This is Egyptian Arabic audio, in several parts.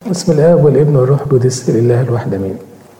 بسم الآب والابن والروح القدس لله الواحد امين.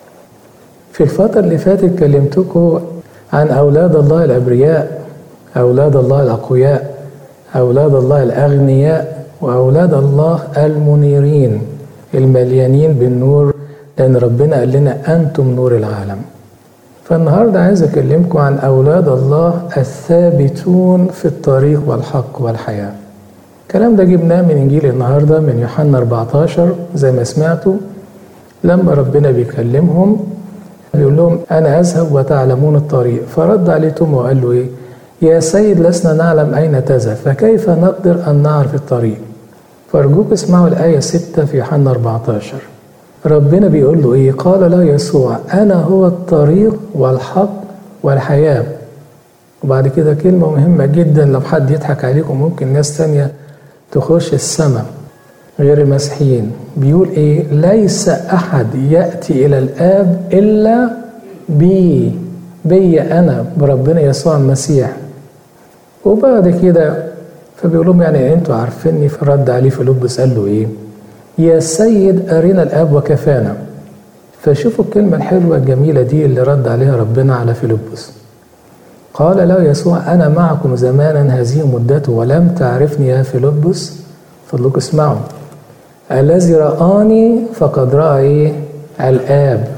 في الفترة اللي فاتت كلمتكم عن أولاد الله الأبرياء، أولاد الله الأقوياء، أولاد الله الأغنياء، وأولاد الله المنيرين المليانين بالنور لأن ربنا قال لنا أنتم نور العالم. فالنهاردة عايز أكلمكم عن أولاد الله الثابتون في الطريق والحق والحياة. الكلام ده جبناه من إنجيل النهاردة من يوحنا 14 زي ما سمعتوا لما ربنا بيكلمهم بيقول لهم أنا أذهب وتعلمون الطريق فرد عليه توما وقال له إيه يا سيد لسنا نعلم أين تذهب فكيف نقدر أن نعرف الطريق فأرجوك اسمعوا الآية 6 في يوحنا 14 ربنا بيقول له إيه قال له يسوع أنا هو الطريق والحق والحياة وبعد كده كلمة مهمة جدا لو حد يضحك عليكم ممكن ناس تانية تخش السماء غير المسيحيين بيقول ايه ليس احد ياتي الى الاب الا بي بي انا بربنا يسوع المسيح وبعد كده فبيقول لهم يعني انتوا عارفيني فرد عليه فيلبس قال له ايه يا سيد ارنا الاب وكفانا فشوفوا الكلمه الحلوه الجميله دي اللي رد عليها ربنا على فيلبس قال له يسوع أنا معكم زمانا هذه مدته ولم تعرفني يا فيلبس فضلك اسمعوا الذي رآني فقد رأى إيه؟ الآب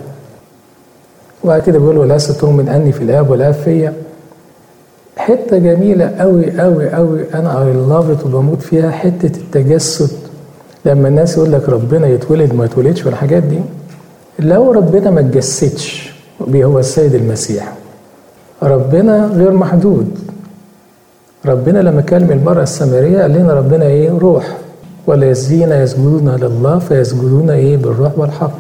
وبعد كده بيقول ولست تؤمن أني في الآب والآب فيا حتة جميلة أوي أوي أوي أنا أي لاف وبموت فيها حتة التجسد لما الناس يقول لك ربنا يتولد ما يتولدش والحاجات دي لو ربنا ما اتجسدش هو السيد المسيح ربنا غير محدود ربنا لما كلم المرأة السامرية قال لنا ربنا ايه روح والذين يسجدون لله فيسجدون ايه بالروح والحق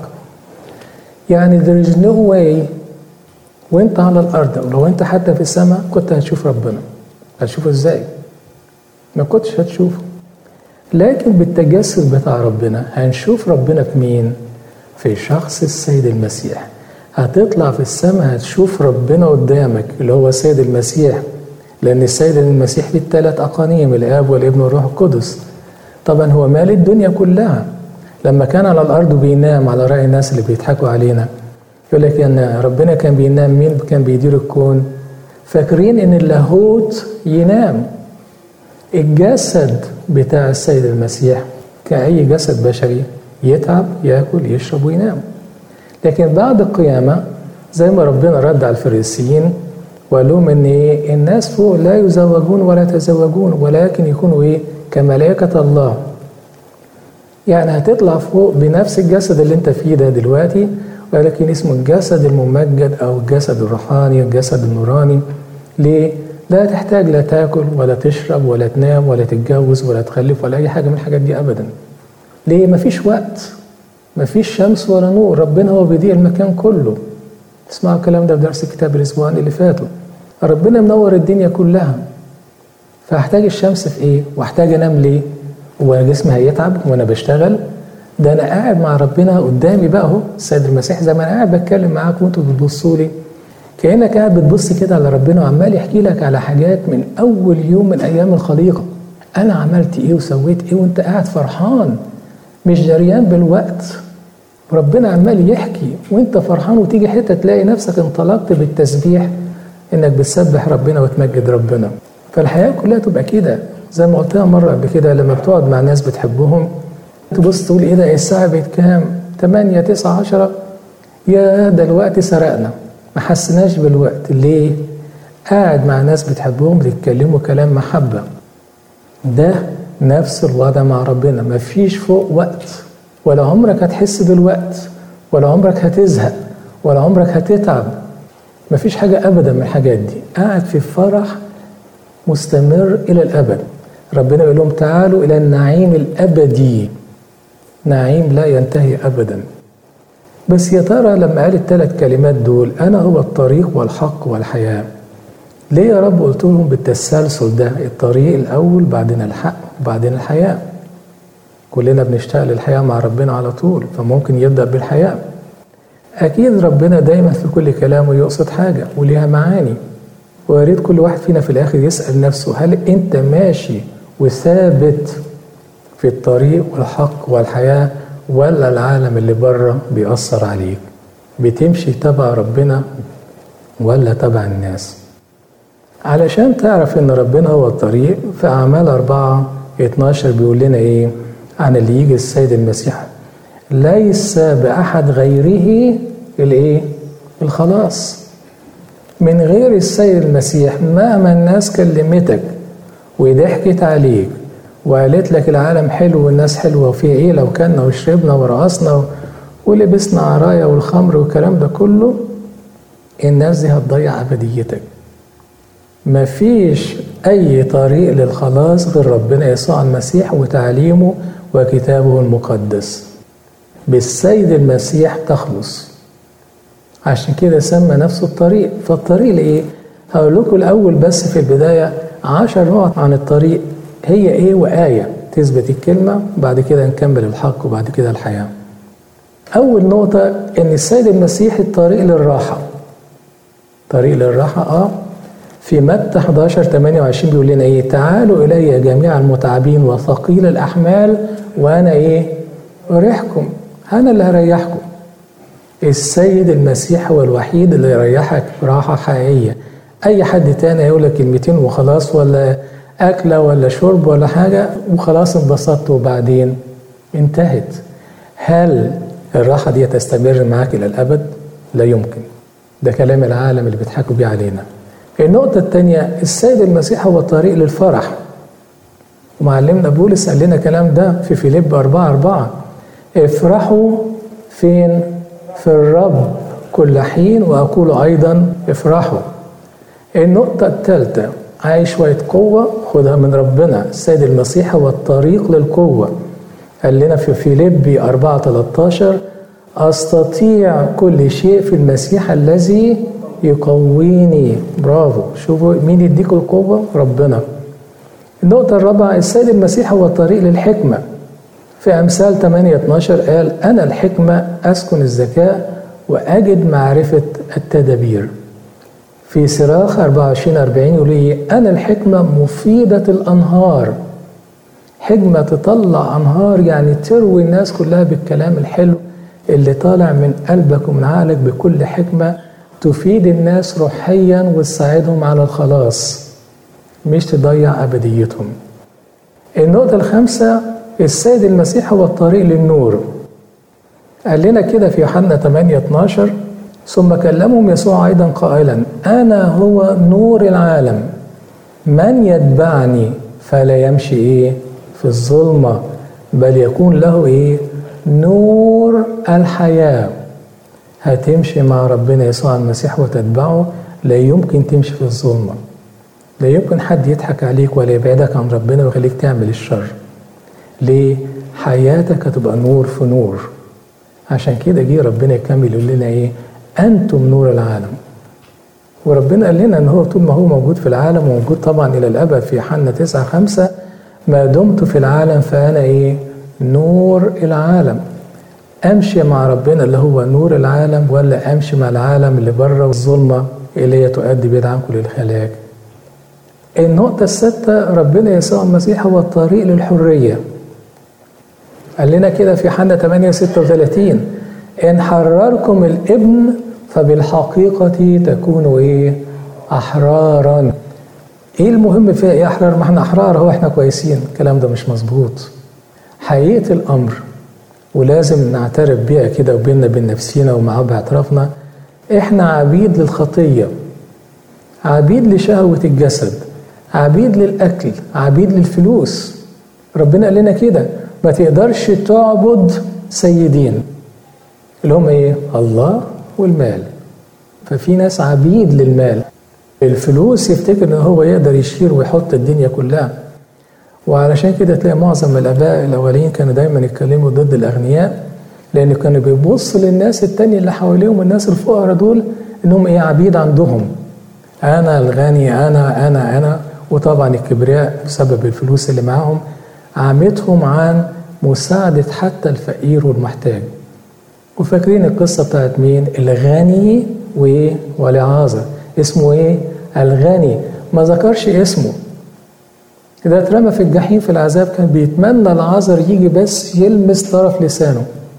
يعني there is no way وانت على الارض ولو انت حتى في السماء كنت هتشوف ربنا هتشوفه ازاي ما كنتش هتشوفه لكن بالتجسد بتاع ربنا هنشوف ربنا في مين في شخص السيد المسيح هتطلع في السماء هتشوف ربنا قدامك اللي هو السيد المسيح لأن السيد المسيح ليه الثلاث أقانيم الآب والابن والروح القدس طبعا هو مال الدنيا كلها لما كان على الأرض بينام على رأي الناس اللي بيضحكوا علينا يقول لك أن ربنا كان بينام مين كان بيدير الكون فاكرين إن اللاهوت ينام الجسد بتاع السيد المسيح كأي جسد بشري يتعب ياكل يشرب وينام لكن بعد القيامة زي ما ربنا رد على الفريسيين وقال لهم ان ايه الناس فوق لا يزوجون ولا يتزوجون ولكن يكونوا ايه كملائكة الله يعني هتطلع فوق بنفس الجسد اللي انت فيه ده دلوقتي ولكن اسمه الجسد الممجد او الجسد الروحاني الجسد النوراني ليه؟ لا تحتاج لا تاكل ولا تشرب ولا تنام ولا تتجوز ولا تخلف ولا اي حاجه من الحاجات دي ابدا ليه مفيش وقت مفيش شمس ولا نور ربنا هو بيضيء المكان كله اسمعوا الكلام ده في درس الكتاب الاسبوعين اللي فاتوا ربنا منور الدنيا كلها فهحتاج الشمس في ايه واحتاج انام ليه هو جسمي هيتعب وانا بشتغل ده انا قاعد مع ربنا قدامي بقى اهو السيد المسيح زي ما انا قاعد بتكلم معاكم وانتوا بتبصوا لي كانك قاعد بتبص كده على ربنا وعمال يحكي لك على حاجات من اول يوم من ايام الخليقه انا عملت ايه وسويت ايه وانت قاعد فرحان مش جريان بالوقت ربنا عمال يحكي وانت فرحان وتيجي حته تلاقي نفسك انطلقت بالتسبيح انك بتسبح ربنا وتمجد ربنا فالحياه كلها تبقى كده زي ما قلتها مره قبل كده لما بتقعد مع ناس بتحبهم تبص تقول ايه ده الساعه بقت كام 8 9 10 يا ده الوقت سرقنا ما حسناش بالوقت ليه قاعد مع ناس بتحبهم بتتكلموا كلام محبه ده نفس الوضع مع ربنا مفيش فوق وقت ولا عمرك هتحس بالوقت ولا عمرك هتزهق ولا عمرك هتتعب مفيش حاجة أبدا من الحاجات دي قاعد في فرح مستمر إلى الأبد ربنا يقول لهم تعالوا إلى النعيم الأبدي نعيم لا ينتهي أبدا بس يا ترى لما قال الثلاث كلمات دول أنا هو الطريق والحق والحياة ليه يا رب قلت لهم بالتسلسل ده الطريق الأول بعدين الحق وبعدين الحياة كلنا بنشتاق للحياة مع ربنا على طول فممكن يبدأ بالحياة أكيد ربنا دايما في كل كلامه يقصد حاجة وليها معاني ويا ريت كل واحد فينا في الآخر يسأل نفسه هل أنت ماشي وثابت في الطريق والحق والحياة ولا العالم اللي بره بيأثر عليك بتمشي تبع ربنا ولا تبع الناس علشان تعرف ان ربنا هو الطريق في اعمال أربعة 12 بيقول لنا ايه عن اللي يجي السيد المسيح ليس بأحد غيره الايه الخلاص من غير السيد المسيح مهما الناس كلمتك وضحكت عليك وقالت لك العالم حلو والناس حلوه وفيه ايه لو كنا وشربنا ورقصنا ولبسنا عرايا والخمر والكلام ده كله الناس دي هتضيع ابديتك مفيش اي طريق للخلاص غير ربنا يسوع المسيح وتعليمه وكتابه المقدس بالسيد المسيح تخلص عشان كده سمى نفسه الطريق فالطريق لايه هقول لكم الاول بس في البدايه عشر نقط عن الطريق هي ايه وآية تثبت الكلمة وبعد كده نكمل الحق وبعد كده الحياة أول نقطة إن السيد المسيح الطريق للراحة طريق للراحة آه في متى 11 28 بيقول لنا إيه تعالوا إلي جميع المتعبين وثقيل الأحمال وأنا إيه أريحكم أنا اللي هريحكم السيد المسيح هو الوحيد اللي يريحك راحة حقيقية أي حد تاني هيقول لك كلمتين وخلاص ولا أكلة ولا شرب ولا حاجة وخلاص انبسطت وبعدين انتهت هل الراحة دي تستمر معاك إلى الأبد؟ لا يمكن ده كلام العالم اللي بيضحكوا بيه علينا النقطة الثانية السيد المسيح هو الطريق للفرح ومعلمنا بولس قال لنا الكلام ده في فيليب 4 4 افرحوا فين؟ في الرب كل حين وأقول أيضا افرحوا النقطة الثالثة عايز شوية قوة خدها من ربنا السيد المسيح هو الطريق للقوة قال لنا في فيليبي 4 13 أستطيع كل شيء في المسيح الذي يقويني برافو شوفوا مين يديكوا القوة ربنا النقطة الرابعة السيد المسيح هو الطريق للحكمة في أمثال 8 12 قال أنا الحكمة أسكن الذكاء وأجد معرفة التدابير في صراخ 24 40 يقول ايه انا الحكمه مفيده الانهار حكمه تطلع انهار يعني تروي الناس كلها بالكلام الحلو اللي طالع من قلبك ومن عقلك بكل حكمه تفيد الناس روحيا وتساعدهم على الخلاص مش تضيع ابديتهم النقطه الخامسه السيد المسيح هو الطريق للنور قال لنا كده في يوحنا 8 12 ثم كلمهم يسوع ايضا قائلا انا هو نور العالم من يتبعني فلا يمشي ايه في الظلمه بل يكون له ايه نور الحياه هتمشي مع ربنا يسوع المسيح وتتبعه لا يمكن تمشي في الظلمه لا يمكن حد يضحك عليك ولا يبعدك عن ربنا ويخليك تعمل الشر ليه حياتك هتبقى نور في نور عشان كده جه ربنا يكمل يقول لنا ايه أنتم نور العالم وربنا قال لنا أن هو طول ما هو موجود في العالم وموجود طبعا إلى الأبد في حنا تسعة خمسة ما دمت في العالم فأنا إيه نور العالم أمشي مع ربنا اللي هو نور العالم ولا أمشي مع العالم اللي بره والظلمة اللي هي تؤدي بيد عنكم للهلاك النقطة الستة ربنا يسوع المسيح هو الطريق للحرية قال لنا كده في حنا 8 36 إن حرركم الابن فبالحقيقة تكونوا إيه؟ أحرارا. إيه المهم فيها إيه أحرار؟ ما إحنا أحرار أهو إحنا كويسين، الكلام ده مش مظبوط. حقيقة الأمر ولازم نعترف بيها كده وبيننا وبين نفسينا ومع باعترافنا إحنا عبيد للخطية. عبيد لشهوة الجسد. عبيد للأكل، عبيد للفلوس. ربنا قال لنا كده ما تقدرش تعبد سيدين. اللي هم ايه؟ الله والمال. ففي ناس عبيد للمال. الفلوس يفتكر ان هو يقدر يشير ويحط الدنيا كلها. وعلشان كده تلاقي معظم الاباء الاولين كانوا دايما يتكلموا ضد الاغنياء لان كانوا بيبصوا للناس التانية اللي حواليهم الناس الفقراء دول انهم ايه عبيد عندهم. انا الغني انا انا انا وطبعا الكبرياء بسبب الفلوس اللي معاهم عامتهم عن مساعدة حتى الفقير والمحتاج. وفاكرين القصة بتاعت مين؟ الغني وإيه؟ ولعازر اسمه إيه؟ الغني ما ذكرش اسمه ده اترمى في الجحيم في العذاب كان بيتمنى العذر يجي بس يلمس طرف لسانه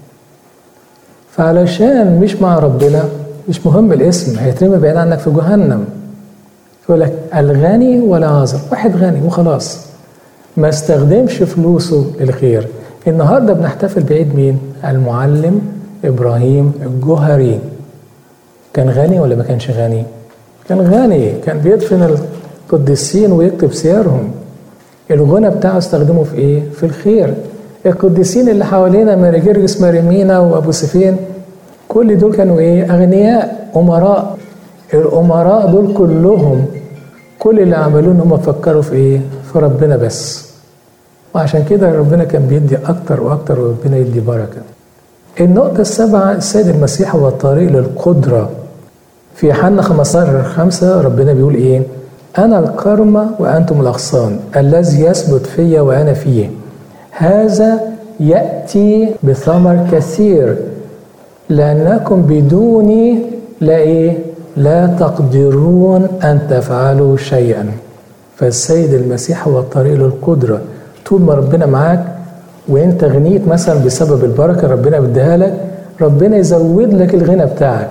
فعلشان مش مع ربنا مش مهم الاسم هيترمي بعيد عنك في جهنم يقول لك الغني ولا عازر واحد غني وخلاص ما استخدمش فلوسه للخير النهارده بنحتفل بعيد مين المعلم ابراهيم الجوهري كان غني ولا ما كانش غني كان غني كان بيدفن القديسين ويكتب سيرهم الغنى بتاعه استخدمه في ايه في الخير القديسين اللي حوالينا ماري جرجس ماري مينا وابو سفين كل دول كانوا ايه اغنياء امراء الامراء دول كلهم كل اللي عملوه ان هم فكروا في ايه في ربنا بس وعشان كده ربنا كان بيدي اكتر واكتر وربنا يدي بركه النقطة السابعة السيد المسيح هو الطريق للقدرة في يوحنا 15 5 ربنا بيقول ايه؟ أنا الكرمة وأنتم الأغصان الذي يثبت في وأنا فيه هذا يأتي بثمر كثير لأنكم بدوني لا إيه؟ لا تقدرون أن تفعلوا شيئا فالسيد المسيح هو الطريق للقدرة طول ما ربنا معاك وانت غنيت مثلا بسبب البركة ربنا بيديها لك ربنا يزود لك الغنى بتاعك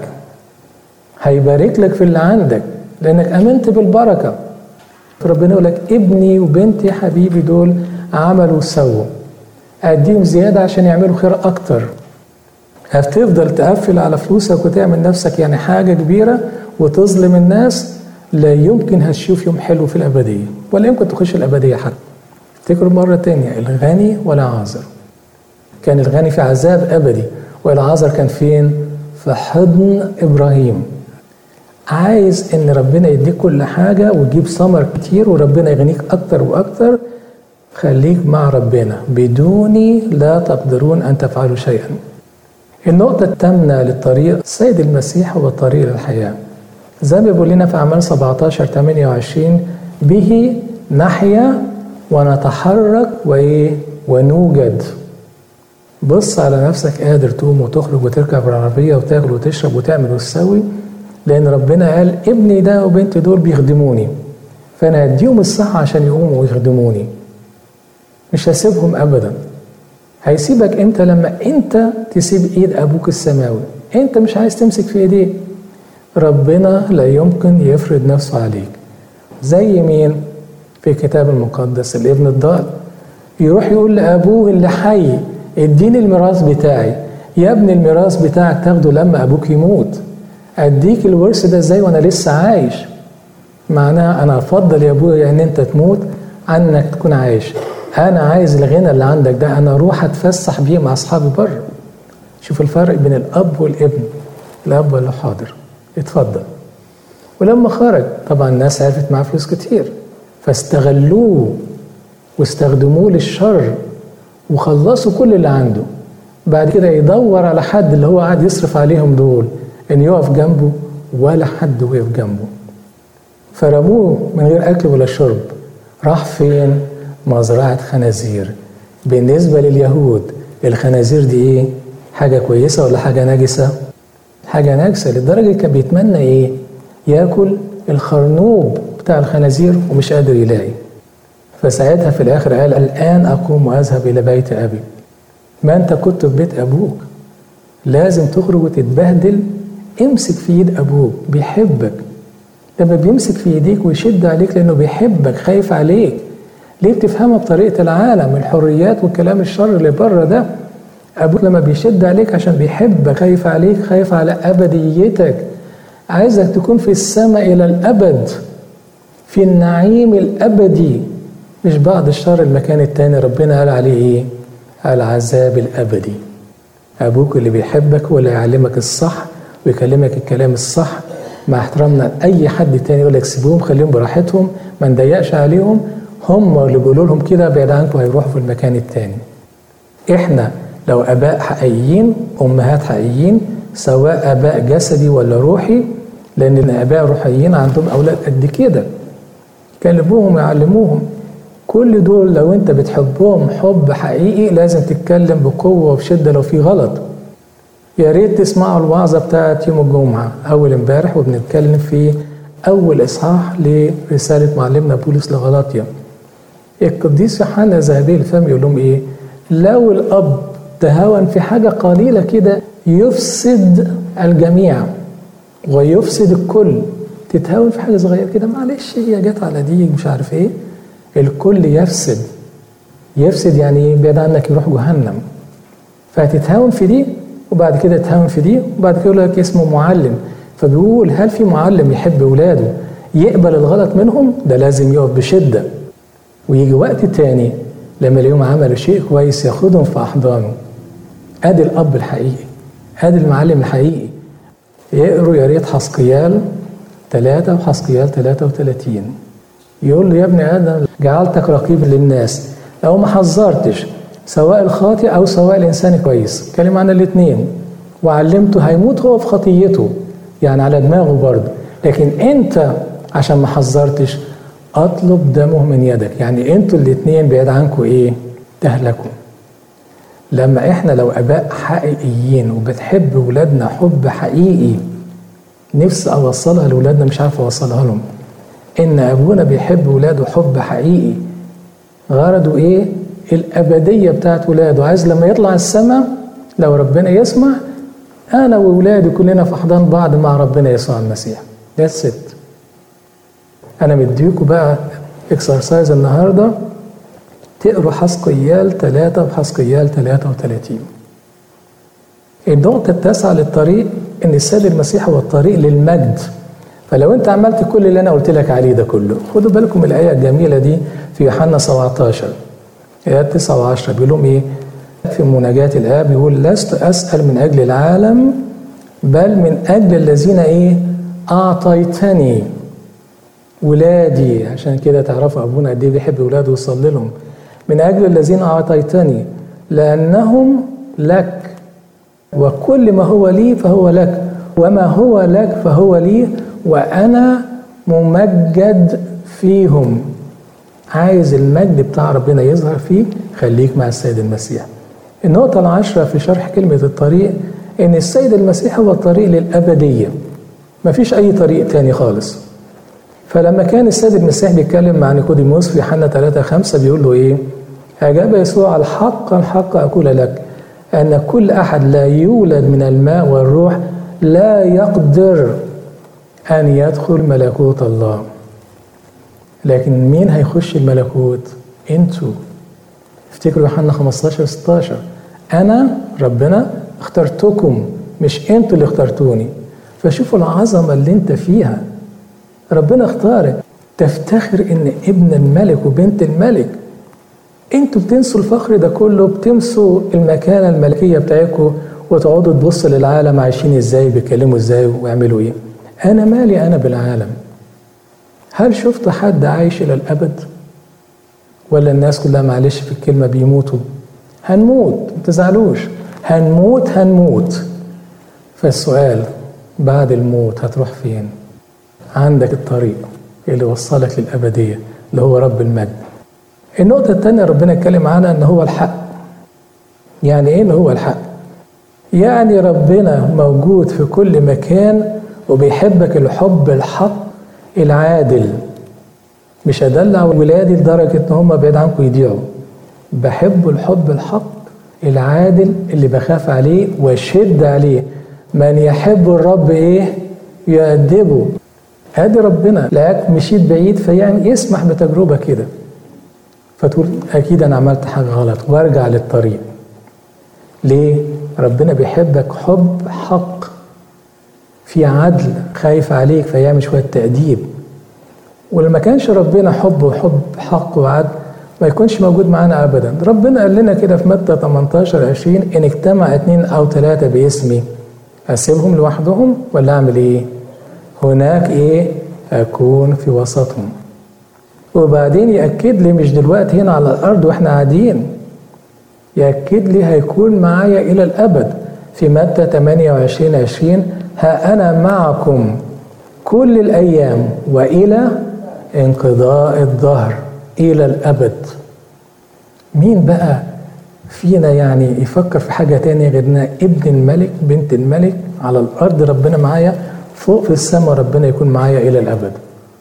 هيبارك لك في اللي عندك لانك امنت بالبركه ربنا يقول لك ابني وبنتي حبيبي دول عملوا وسووا اديهم زياده عشان يعملوا خير اكتر هتفضل تقفل على فلوسك وتعمل نفسك يعني حاجه كبيره وتظلم الناس لا يمكن هتشوف يوم حلو في الابديه ولا يمكن تخش الابديه حتى افتكروا مره تانية الغني ولا عازر كان الغني في عذاب ابدي والعازر كان فين في حضن ابراهيم عايز ان ربنا يديك كل حاجة وتجيب ثمر كتير وربنا يغنيك اكتر واكتر خليك مع ربنا بدوني لا تقدرون ان تفعلوا شيئا النقطة الثامنة للطريق السيد المسيح هو الطريق للحياة زي ما بيقول لنا في أعمال 17 28 به نحيا ونتحرك وإيه ونوجد بص على نفسك قادر تقوم وتخرج وتركب العربية وتاكل وتشرب وتعمل وتسوي لأن ربنا قال ابني ده وبنتي دول بيخدموني فأنا هديهم الصحة عشان يقوموا ويخدموني مش هسيبهم أبدا هيسيبك امتى لما انت تسيب ايد ابوك السماوي انت مش عايز تمسك في ايديه ربنا لا يمكن يفرض نفسه عليك زي مين في الكتاب المقدس الابن الضال يروح يقول لابوه اللي حي اديني الميراث بتاعي يا ابن الميراث بتاعك تاخده لما ابوك يموت اديك الورث ده ازاي وانا لسه عايش معناها انا افضل يا ابويا ان انت تموت عن انك تكون عايش انا عايز الغنى اللي عندك ده انا اروح اتفسح بيه مع اصحابي بره شوف الفرق بين الاب والابن الاب ولا حاضر اتفضل ولما خرج طبعا الناس عرفت معاه فلوس كتير فاستغلوه واستخدموه للشر وخلصوا كل اللي عنده بعد كده يدور على حد اللي هو قاعد يصرف عليهم دول ان يقف جنبه ولا حد وقف جنبه فرموه من غير اكل ولا شرب راح فين مزرعه خنازير بالنسبه لليهود الخنازير دي ايه حاجه كويسه ولا حاجه نجسه حاجه نجسه لدرجه كان بيتمنى ايه ياكل الخرنوب بتاع الخنازير ومش قادر يلاقي فساعتها في الاخر قال الان اقوم واذهب الى بيت ابي ما انت كنت في بيت ابوك لازم تخرج وتتبهدل امسك في ايد ابوك بيحبك لما بيمسك في ايديك ويشد عليك لانه بيحبك خايف عليك ليه بتفهمها بطريقه العالم الحريات والكلام الشر اللي بره ده ابوك لما بيشد عليك عشان بيحبك خايف عليك خايف على ابديتك عايزك تكون في السماء الى الابد في النعيم الابدي مش بعد الشر المكان التاني ربنا قال عليه ايه العذاب الابدي ابوك اللي بيحبك هو اللي يعلمك الصح ويكلمك الكلام الصح مع احترامنا لاي حد تاني يقول لك سيبوهم خليهم براحتهم ما نضيقش عليهم هم اللي بيقولوا لهم كده بعيد عنكم هيروحوا في المكان التاني احنا لو اباء حقيقيين امهات حقيقيين سواء اباء جسدي ولا روحي لان الاباء الروحيين عندهم اولاد قد كده كلموهم يعلموهم كل دول لو انت بتحبهم حب حقيقي لازم تتكلم بقوه وبشده لو في غلط يا ريت تسمعوا الوعظه بتاعت يوم الجمعه اول امبارح وبنتكلم في اول اصحاح لرساله معلمنا بولس لغلاطيا القديس يوحنا ذهبي الفم يقول لهم ايه لو الاب تهاون في حاجة قليلة كده يفسد الجميع ويفسد الكل تتهاون في حاجة صغيرة كده معلش هي جت على دي مش عارف ايه الكل يفسد يفسد يعني يبعد عنك يروح جهنم فهتتهاون في دي وبعد كده تهاون في دي وبعد كده يقول لك اسمه معلم فبيقول هل في معلم يحب اولاده يقبل الغلط منهم ده لازم يقف بشده ويجي وقت تاني لما اليوم عملوا شيء كويس ياخدهم في احضانه ادي الاب الحقيقي ادي المعلم الحقيقي يقروا يا ريت حسقيال ثلاثة وحسقيال 33 يقول له يا ابن ادم جعلتك رقيب للناس لو ما حذرتش سواء الخاطئ او سواء الانسان كويس كلم عن الاثنين وعلمته هيموت هو في خطيته يعني على دماغه برضه لكن انت عشان ما حذرتش اطلب دمه من يدك يعني انتوا الاثنين بعيد عنكم ايه تهلكوا لما احنا لو اباء حقيقيين وبتحب ولادنا حب حقيقي نفسي اوصلها لاولادنا مش عارف اوصلها لهم ان ابونا بيحب ولاده حب حقيقي غرضه ايه الابديه بتاعت ولاده عايز لما يطلع السماء لو ربنا يسمع انا واولادي كلنا في احضان بعض مع ربنا يسوع المسيح ده الست انا مديكوا بقى اكسرسايز النهارده تقروا حسقيال 3 وحسقيال 33 النقطة التاسعة للطريق إن السيد المسيح هو الطريق للمجد فلو أنت عملت كل اللي أنا قلت لك عليه ده كله خدوا بالكم الآية الجميلة دي في يوحنا 17 آيات 9 و10 بيقول لهم إيه؟ في مناجاة الآب بيقول لست أسأل من أجل العالم بل من أجل الذين إيه؟ أعطيتني ولادي عشان كده تعرفوا أبونا قد إيه بيحب ولاده ويصلي لهم من أجل الذين أعطيتني لأنهم لك وكل ما هو لي فهو لك وما هو لك فهو لي وأنا ممجد فيهم عايز المجد بتاع ربنا يظهر فيك خليك مع السيد المسيح النقطة العشرة في شرح كلمة الطريق إن السيد المسيح هو الطريق للأبدية مفيش أي طريق تاني خالص فلما كان السيد المسيح بيتكلم مع نيقوديموس في يوحنا 3 5 بيقول له ايه؟ أجاب يسوع الحق الحق أقول لك أن كل أحد لا يولد من الماء والروح لا يقدر أن يدخل ملكوت الله لكن مين هيخش الملكوت؟ انتوا افتكروا يوحنا 15 16 أنا ربنا اخترتكم مش انتوا اللي اخترتوني فشوفوا العظمة اللي انت فيها ربنا اختارك تفتخر ان ابن الملك وبنت الملك انتوا بتنسوا الفخر ده كله بتنسوا المكانه الملكيه بتاعتكم وتقعدوا تبصوا للعالم عايشين ازاي بيتكلموا ازاي ويعملوا ايه انا مالي انا بالعالم هل شفت حد عايش الى الابد ولا الناس كلها معلش في الكلمه بيموتوا هنموت ما تزعلوش هنموت هنموت فالسؤال بعد الموت هتروح فين عندك الطريق اللي وصلك للأبدية اللي هو رب المجد النقطة الثانية ربنا اتكلم عنها ان هو الحق يعني ايه ان هو الحق يعني ربنا موجود في كل مكان وبيحبك الحب الحق العادل مش ادلع ولادي لدرجة ان هم بعيد عنكم يضيعوا بحب الحب الحق العادل اللي بخاف عليه واشد عليه من يحب الرب ايه يؤدبه ادي ربنا لقاك مشيت بعيد فيعني يسمح بتجربه كده فتقول اكيد انا عملت حاجه غلط وارجع للطريق ليه ربنا بيحبك حب حق في عدل خايف عليك فيعمل شويه تاديب ولما كانش ربنا حب وحب حق وعدل ما يكونش موجود معانا ابدا ربنا قال لنا كده في متى 18 20 ان اجتمع اثنين او ثلاثه باسمي اسيبهم لوحدهم ولا اعمل ايه هناك ايه اكون في وسطهم وبعدين ياكد لي مش دلوقتي هنا على الارض واحنا قاعدين ياكد لي هيكون معايا الى الابد في متى 28 20 ها انا معكم كل الايام والى انقضاء الظهر الى الابد مين بقى فينا يعني يفكر في حاجه تانية غير ان ابن الملك بنت الملك على الارض ربنا معايا فوق في السماء ربنا يكون معايا الى الابد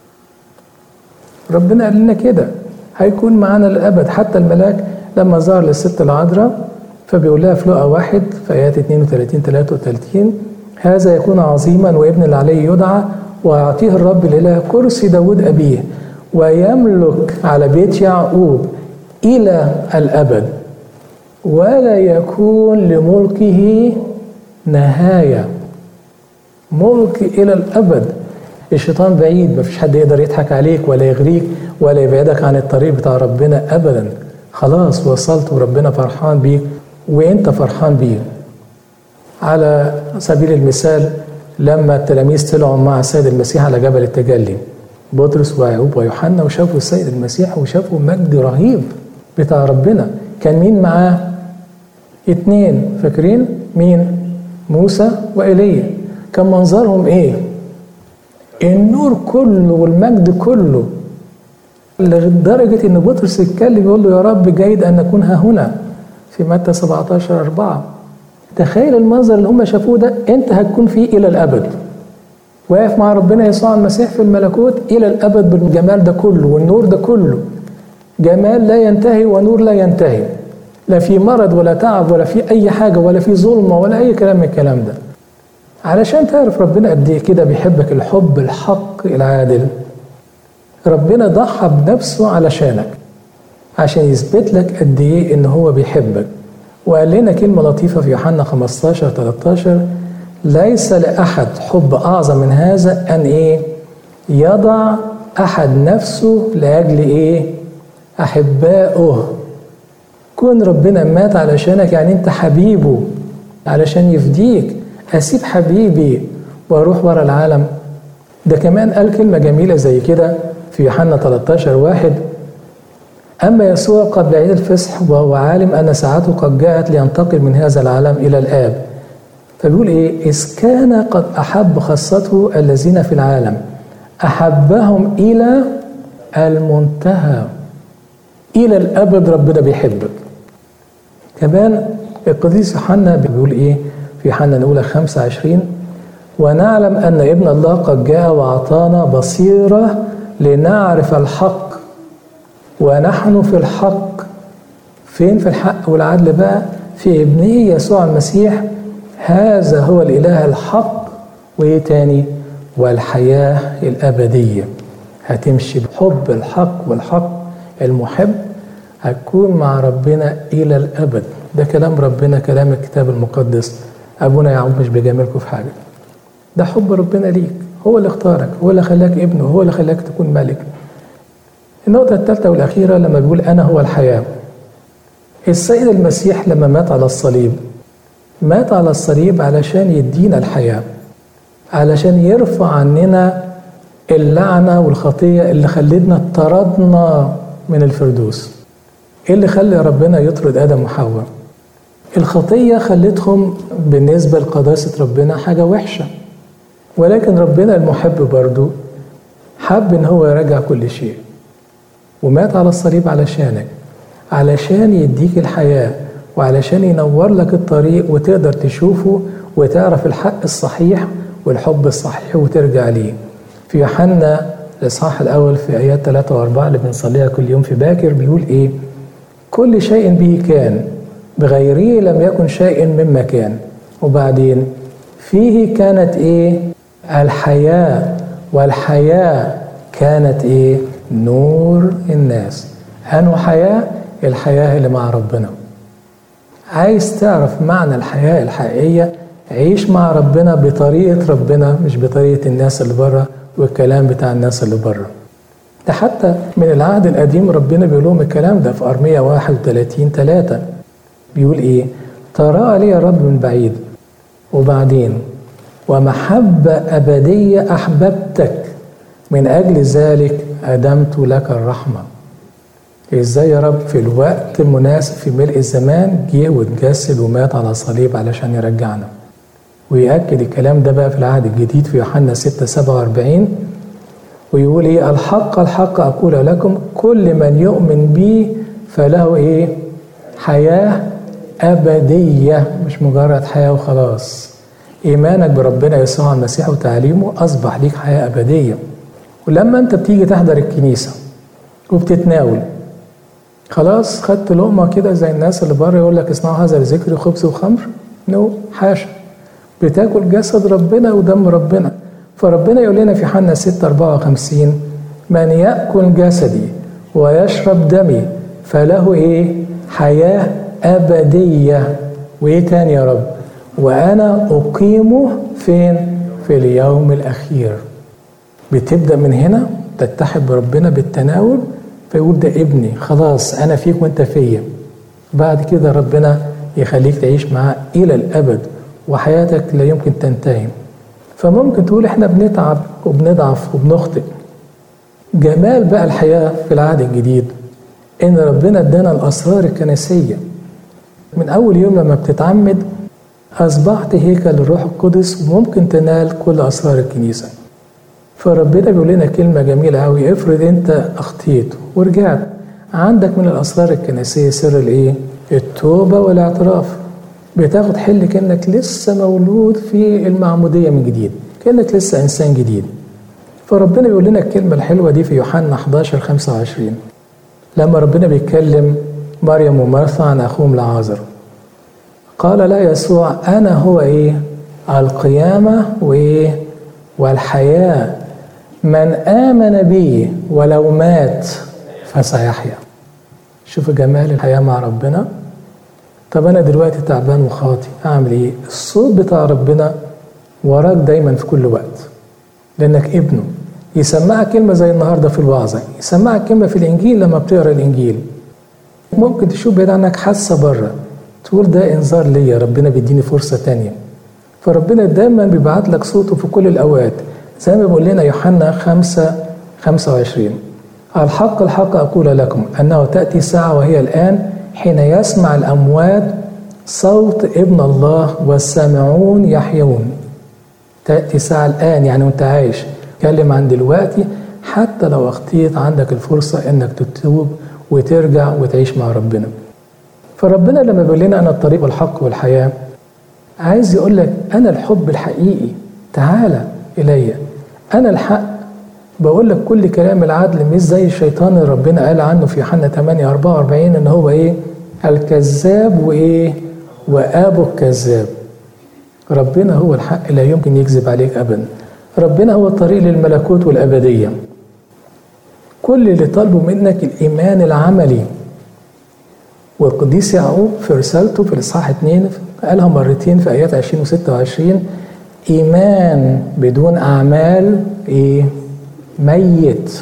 ربنا قال لنا كده هيكون معانا للابد حتى الملاك لما ظهر للست العذراء فبيقول لها في لقا واحد في آيات 32 33 هذا يكون عظيما وابن اللي عليه يدعى ويعطيه الرب الإله كرسي داود أبيه ويملك على بيت يعقوب إلى الأبد ولا يكون لملكه نهاية ملك إلى الأبد الشيطان بعيد مفيش حد يقدر يضحك عليك ولا يغريك ولا يبعدك عن الطريق بتاع ربنا أبدا خلاص وصلت وربنا فرحان بيك وانت فرحان بيه على سبيل المثال لما التلاميذ طلعوا مع السيد المسيح على جبل التجلي بطرس ويعقوب ويوحنا وشافوا السيد المسيح وشافوا مجد رهيب بتاع ربنا كان مين معاه اتنين فاكرين مين موسى وإيليا كان منظرهم ايه النور كله والمجد كله لدرجة ان بطرس يتكلم يقول له يا رب جيد ان نكون ها هنا في متى 17 4 تخيل المنظر اللي هم شافوه ده انت هتكون فيه الى الابد واقف مع ربنا يسوع المسيح في الملكوت الى الابد بالجمال ده كله والنور ده كله جمال لا ينتهي ونور لا ينتهي لا في مرض ولا تعب ولا في اي حاجه ولا في ظلمه ولا اي كلام من الكلام ده علشان تعرف ربنا قد ايه كده بيحبك الحب الحق العادل ربنا ضحى بنفسه علشانك عشان يثبت لك قد ايه ان هو بيحبك وقال لنا كلمة لطيفة في يوحنا 15 13 ليس لأحد حب أعظم من هذا أن إيه يضع أحد نفسه لأجل إيه أحبائه كون ربنا مات علشانك يعني أنت حبيبه علشان يفديك أسيب حبيبي وأروح ورا العالم ده كمان قال كلمة جميلة زي كده في يوحنا 13 واحد أما يسوع قبل عيد الفصح وهو عالم أن ساعته قد جاءت لينتقل من هذا العالم إلى الآب فبيقول إيه إذ كان قد أحب خاصته الذين في العالم أحبهم إلى المنتهى إلى الأبد ربنا بيحبك كمان القديس يوحنا بيقول إيه في يوحنا الأولى 25 ونعلم أن ابن الله قد جاء وأعطانا بصيرة لنعرف الحق ونحن في الحق فين في الحق والعدل بقى في ابنه يسوع المسيح هذا هو الإله الحق وإيه تاني والحياة الأبدية هتمشي بحب الحق والحق المحب هتكون مع ربنا إلى الأبد ده كلام ربنا كلام الكتاب المقدس أبونا يعقوب مش بيجاملكم في حاجة ده حب ربنا ليك هو اللي اختارك هو اللي خلاك ابنه هو اللي خلاك تكون ملك النقطة الثالثة والأخيرة لما بيقول أنا هو الحياة السيد المسيح لما مات على الصليب مات على الصليب علشان يدينا الحياة علشان يرفع عننا اللعنة والخطية اللي خلتنا طردنا من الفردوس ايه اللي خلى ربنا يطرد آدم وحواء الخطية خلتهم بالنسبة لقداسة ربنا حاجة وحشة ولكن ربنا المحب برضو حب ان هو يرجع كل شيء ومات على الصليب علشانك علشان يديك الحياة وعلشان ينور لك الطريق وتقدر تشوفه وتعرف الحق الصحيح والحب الصحيح وترجع ليه في يوحنا الإصحاح الأول في آيات 3 و4 اللي بنصليها كل يوم في باكر بيقول إيه كل شيء به كان بغيره لم يكن شيء مما كان وبعدين فيه كانت إيه الحياة والحياة كانت إيه نور الناس أنه حياة الحياة اللي مع ربنا عايز تعرف معنى الحياة الحقيقية عيش مع ربنا بطريقة ربنا مش بطريقة الناس اللي بره والكلام بتاع الناس اللي بره ده حتى من العهد القديم ربنا بيقول لهم الكلام ده في أرمية 31 3 بيقول إيه ترى لي يا رب من بعيد وبعدين ومحبة أبدية أحببتك من أجل ذلك أدمت لك الرحمة إزاي يا رب في الوقت المناسب في ملء الزمان جه واتجسد ومات على صليب علشان يرجعنا ويأكد الكلام ده بقى في العهد الجديد في يوحنا 6 47 ويقول ايه الحق الحق أقول لكم كل من يؤمن بي فله ايه حياة أبدية مش مجرد حياة وخلاص إيمانك بربنا يسوع المسيح وتعليمه أصبح ليك حياة أبدية ولما أنت بتيجي تحضر الكنيسة وبتتناول خلاص خدت لقمة كده زي الناس اللي بره يقول لك اصنعوا هذا لذكر خبز وخمر نو حاشا بتاكل جسد ربنا ودم ربنا فربنا يقول لنا في حنا 6 54 من يأكل جسدي ويشرب دمي فله ايه حياة أبدية وايه تاني يا رب وأنا أقيمه فين في اليوم الأخير بتبدأ من هنا تتحد بربنا بالتناول فيقول ده ابني خلاص أنا فيك وأنت فيا بعد كده ربنا يخليك تعيش معاه إلى الأبد وحياتك لا يمكن تنتهي فممكن تقول احنا بنتعب وبنضعف وبنخطئ جمال بقى الحياة في العهد الجديد إن ربنا ادانا الأسرار الكنسية من أول يوم لما بتتعمد أصبحت هيكل الروح القدس وممكن تنال كل أسرار الكنيسة فربنا بيقول لنا كلمة جميلة أوي افرض أنت أخطيت ورجعت عندك من الأسرار الكنسية سر الإيه؟ التوبة والاعتراف بتاخد حل كأنك لسه مولود في المعمودية من جديد كأنك لسه إنسان جديد فربنا بيقول لنا الكلمة الحلوة دي في يوحنا 11 25 لما ربنا بيتكلم مريم ومرثا عن أخوهم لعازر قال لا يسوع أنا هو إيه القيامة وإيه والحياة من آمن بي ولو مات فسيحيا شوف جمال الحياة مع ربنا طب أنا دلوقتي تعبان وخاطي أعمل إيه الصوت بتاع ربنا وراك دايما في كل وقت لأنك ابنه يسمعك كلمة زي النهاردة في الوعظة يسمعك كلمة في الإنجيل لما بتقرأ الإنجيل ممكن تشوف بعيد عنك حاسة بره تقول ده إنذار ليا ربنا بيديني فرصة تانية فربنا دايما بيبعت لك صوته في كل الأوقات زي ما بيقول لنا يوحنا 5 25 الحق الحق أقول لكم أنه تأتي ساعة وهي الآن حين يسمع الأموات صوت ابن الله والسامعون يحيون تأتي ساعة الآن يعني وأنت عايش اتكلم عن دلوقتي حتى لو اخطيت عندك الفرصة انك تتوب وترجع وتعيش مع ربنا فربنا لما بيقول لنا انا الطريق والحق والحياة عايز يقول لك انا الحب الحقيقي تعالى الي انا الحق بقول لك كل كلام العدل مش زي الشيطان اللي ربنا قال عنه في يوحنا 8 44 ان هو ايه الكذاب وايه وابو الكذاب ربنا هو الحق لا يمكن يكذب عليك ابدا ربنا هو الطريق للملكوت والأبدية كل اللي طالبه منك الإيمان العملي والقديس يعقوب في رسالته في الإصحاح 2 قالها مرتين في آيات 20 و 26 إيمان بدون أعمال إيه؟ ميت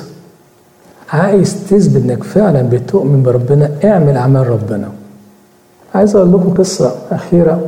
عايز تثبت إنك فعلا بتؤمن بربنا اعمل أعمال ربنا عايز أقول لكم قصة أخيرة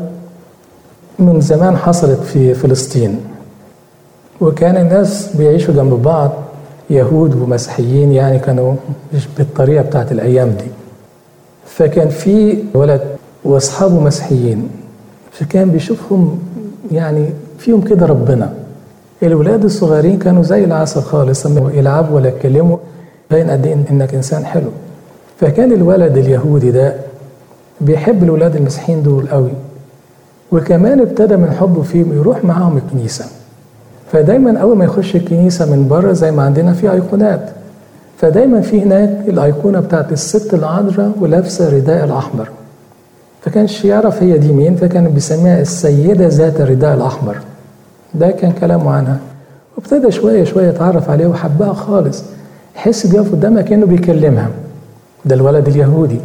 من زمان حصلت في فلسطين وكان الناس بيعيشوا جنب بعض يهود ومسيحيين يعني كانوا مش بالطريقه بتاعت الايام دي فكان في ولد واصحابه مسيحيين فكان بيشوفهم يعني فيهم كده ربنا الولاد الصغيرين كانوا زي العسل خالص لما يلعبوا ولا يتكلموا باين قد ايه انك انسان حلو فكان الولد اليهودي ده بيحب الولاد المسيحيين دول قوي وكمان ابتدى من حبه فيهم يروح معاهم الكنيسه فدايما اول ما يخش الكنيسه من بره زي ما عندنا في ايقونات فدايما في هناك الايقونه بتاعت الست العذراء ولابسه الرداء الاحمر فكانش يعرف هي دي مين فكان بيسميها السيده ذات الرداء الاحمر ده كان كلامه عنها وابتدى شويه شويه يتعرف عليها وحبها خالص يحس بيقف قدامها كانه بيكلمها ده الولد اليهودي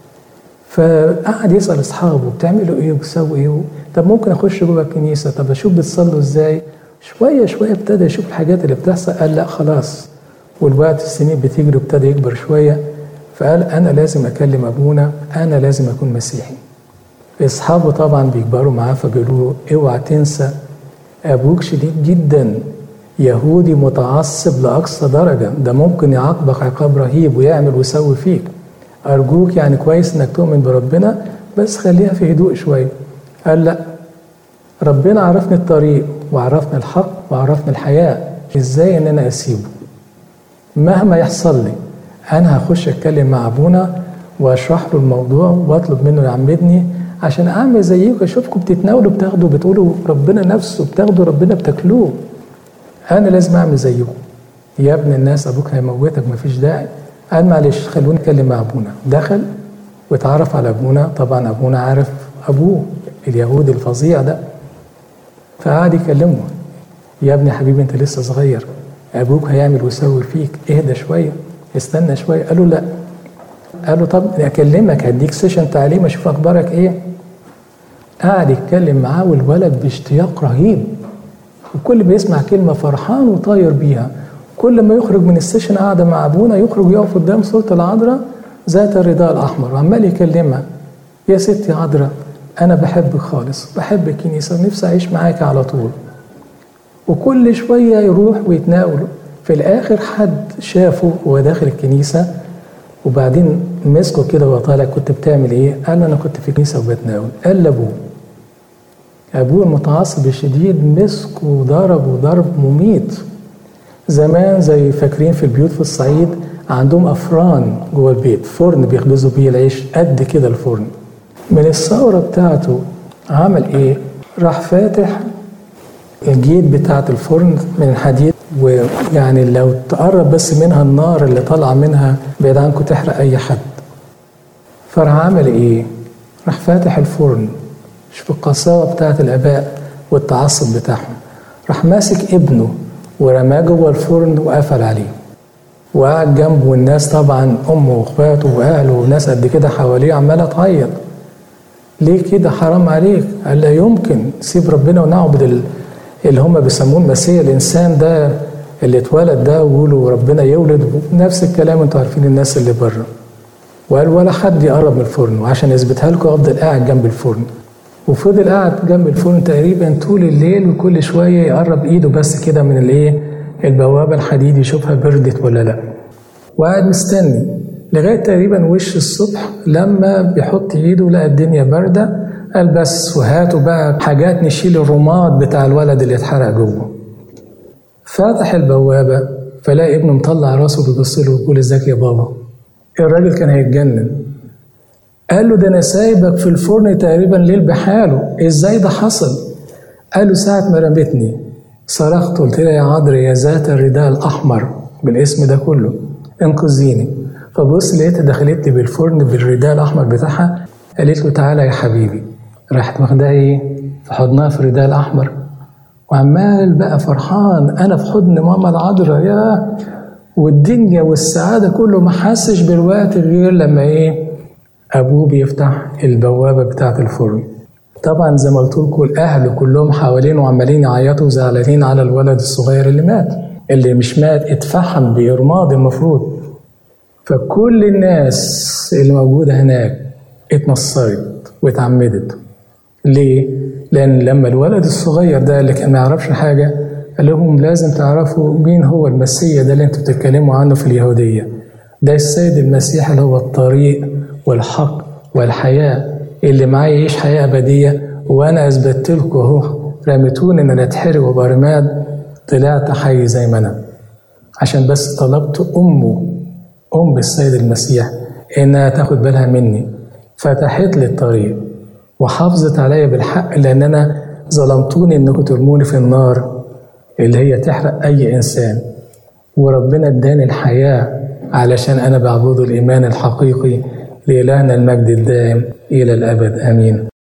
فقعد يسال اصحابه بتعملوا ايه وبتسووا ايه طب ممكن اخش جوه الكنيسه طب اشوف بتصلوا ازاي شوية شوية ابتدى يشوف الحاجات اللي بتحصل قال لا خلاص والوقت السنين بتجري وابتدى يكبر شوية فقال أنا لازم أكلم أبونا أنا لازم أكون مسيحي أصحابه طبعا بيكبروا معاه فبيقولوا له اوعى تنسى أبوك شديد جدا يهودي متعصب لأقصى درجة ده ممكن يعاقبك عقاب رهيب ويعمل ويسوي فيك أرجوك يعني كويس إنك تؤمن بربنا بس خليها في هدوء شوية قال لا ربنا عرفني الطريق وعرفني الحق وعرفني الحياة ازاي ان انا اسيبه مهما يحصل لي انا هخش اتكلم مع ابونا واشرح له الموضوع واطلب منه يعمدني عشان اعمل زيكم اشوفكم بتتناولوا بتاخدوا بتقولوا ربنا نفسه بتاخدوا ربنا بتاكلوه انا لازم اعمل زيكم يا ابن الناس ابوك هيموتك مفيش داعي قال معلش خلوني اتكلم مع ابونا دخل واتعرف على ابونا طبعا ابونا عارف ابوه اليهود الفظيع ده فقعد يكلمه يا ابني حبيبي انت لسه صغير ابوك هيعمل ويسوي فيك اهدى شويه استنى شويه قال له لا قال له طب اكلمك هديك سيشن تعليم اشوف اخبارك ايه قعد يتكلم معاه والولد باشتياق رهيب وكل ما يسمع كلمه فرحان وطاير بيها كل ما يخرج من السيشن قاعده مع ابونا يخرج يقف قدام صوره العذراء ذات الرداء الاحمر وعمال يكلمها يا ستي عذراء انا بحبك خالص بحب الكنيسه ونفسي اعيش معاك على طول وكل شويه يروح ويتناول في الاخر حد شافه وهو داخل الكنيسه وبعدين مسكه كده وهو طالع كنت بتعمل ايه؟ قال له انا كنت في الكنيسه وبتناول قال لابوه ابوه المتعصب الشديد مسكه وضربه ضرب مميت زمان زي فاكرين في البيوت في الصعيد عندهم افران جوه البيت فرن بيخبزوا بيه العيش قد كده الفرن من الثوره بتاعته عمل ايه؟ راح فاتح الجيد بتاعت الفرن من الحديد ويعني لو تقرب بس منها النار اللي طالعه منها بعيد عنكم تحرق اي حد فراح عمل ايه؟ راح فاتح الفرن شوف القساوه بتاعت الاباء والتعصب بتاعهم راح ماسك ابنه ورماه جوه الفرن وقفل عليه وقعد جنبه والناس طبعا امه واخواته واهله وناس قد كده حواليه عماله تعيط ليه كده حرام عليك قال لا يمكن سيب ربنا ونعبد اللي هم بيسموه المسيح الانسان ده اللي اتولد ده ويقولوا ربنا يولد نفس الكلام انتوا عارفين الناس اللي بره وقال ولا حد يقرب من الفرن وعشان اثبتها لكم افضل قاعد جنب الفرن وفضل قاعد جنب الفرن تقريبا طول الليل وكل شويه يقرب ايده بس كده من الايه البوابه الحديد يشوفها بردت ولا لا وقاعد مستني لغايه تقريبا وش الصبح لما بيحط ايده لقى الدنيا بارده قال بس وهاتوا بقى حاجات نشيل الرماد بتاع الولد اللي اتحرق جوه فتح البوابه فلاقي ابنه مطلع راسه بيبص له ويقول ازيك يا بابا الراجل كان هيتجنن قال له ده انا سايبك في الفرن تقريبا ليل بحاله ازاي ده حصل قال له ساعه ما رمتني صرخت قلت لها يا عذر يا ذات الرداء الاحمر بالاسم ده كله انقذيني فبص لقيتها دخلت لي بالفرن بالرداء الاحمر بتاعها قالت له تعالى يا حبيبي راحت واخداها ايه في حضنها في الرداء الاحمر وعمال بقى فرحان انا في حضن ماما العذراء يا والدنيا والسعاده كله ما حسش بالوقت غير لما ايه ابوه بيفتح البوابه بتاعه الفرن طبعا زي ما قلت لكم الاهل كلهم حوالينه وعمالين يعيطوا زعلانين على الولد الصغير اللي مات اللي مش مات اتفحم برماد المفروض فكل الناس اللي موجوده هناك اتنصرت واتعمدت ليه؟ لأن لما الولد الصغير ده اللي كان ما يعرفش حاجة قال لهم لازم تعرفوا مين هو المسيح ده اللي انتوا بتتكلموا عنه في اليهودية ده السيد المسيح اللي هو الطريق والحق والحياة اللي معايا يعيش حياة أبدية وأنا أثبتت لكم أهو رميتوني إن أنا أتحرق وبرماد طلعت حي زي ما أنا عشان بس طلبت أمه أم السيد المسيح إنها تاخد بالها مني فتحت لي الطريق وحافظت عليا بالحق لان انا ظلمتوني انكم ترموني في النار اللي هي تحرق اي انسان وربنا اداني الحياه علشان انا بعبده الايمان الحقيقي لالهنا المجد الدائم الى الابد امين